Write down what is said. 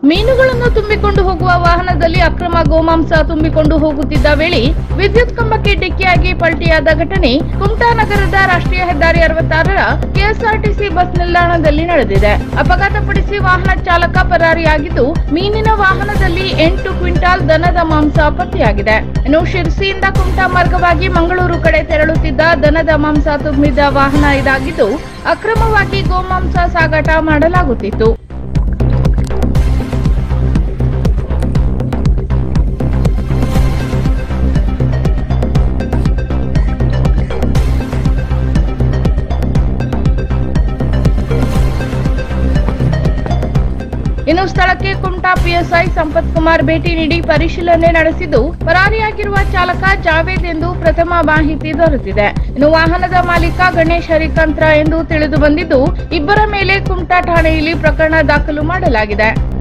ಮೀನುಗಳನ್ನು ತುಂಬಿಕೊಂಡು ಹೋಗುವ ವಾಹನದಲ್ಲಿ ಅಕ್ರಮ ಗೋಮಾಂಸ ತುಂಬಿಕೊಂಡು ಹೋಗುತ್ತಿದ್ದ ವೇಳೆ ವಿದ್ಯುತ್ ಕಂಬಕ್ಕೆ ಡಿಕ್ಕಿಯಾಗಿ ಪಲ್ಟಿಯಾದ ಘಟನೆ ಕುಮಟಾ ನಗರದ ರಾಷ್ಟ್ರೀಯ ಹೆದ್ದಾರಿ ಅರವತ್ತಾರರ ಕೆಎಸ್ಆರ್ಟಿಸಿ ಬಸ್ ನಿಲ್ದಾಣದಲ್ಲಿ ನಡೆದಿದೆ ಅಪಘಾತಪಡಿಸಿ ವಾಹನ ಚಾಲಕ ಪರಾರಿಯಾಗಿದ್ದು ಮೀನಿನ ವಾಹನದಲ್ಲಿ ಎಂಟು ಕ್ವಿಂಟಾಲ್ ದನದ ಮಾಂಸ ಪತ್ತೆಯಾಗಿದೆ ಇನ್ನು ಶಿರ್ಸಿಯಿಂದ ಕುಮಟಾ ಮಾರ್ಗವಾಗಿ ಮಂಗಳೂರು ಕಡೆ ತೆರಳುತ್ತಿದ್ದ ದನದ ಮಾಂಸ ತುಂಬಿದ ವಾಹನ ಇದಾಗಿದ್ದು ಅಕ್ರಮವಾಗಿ ಗೋಮಾಂಸ ಸಾಗಾಟ ಮಾಡಲಾಗುತ್ತಿತ್ತು ಇನ್ನು ಸ್ಥಳಕ್ಕೆ ಕುಮಟಾ ಪಿಎಸ್ಐ ಸಂಪತ್ ಕುಮಾರ್ ಭೇಟಿ ನೀಡಿ ಪರಿಶೀಲನೆ ನಡೆಸಿದ್ದು ಪರಾರಿಯಾಗಿರುವ ಚಾಲಕ ಜಾವೇದ್ ಎಂದು ಪ್ರಥಮ ಮಾಹಿತಿ ದೊರೆತಿದೆ ಇನ್ನು ವಾಹನದ ಮಾಲೀಕ ಗಣೇಶ್ ಹರಿಕಂತ್ರ ಎಂದು ತಿಳಿದು ಬಂದಿದ್ದು ಇಬ್ಬರ ಮೇಲೆ ಕುಮಟಾ ಠಾಣೆಯಲ್ಲಿ ಪ್ರಕರಣ ದಾಖಲು ಮಾಡಲಾಗಿದೆ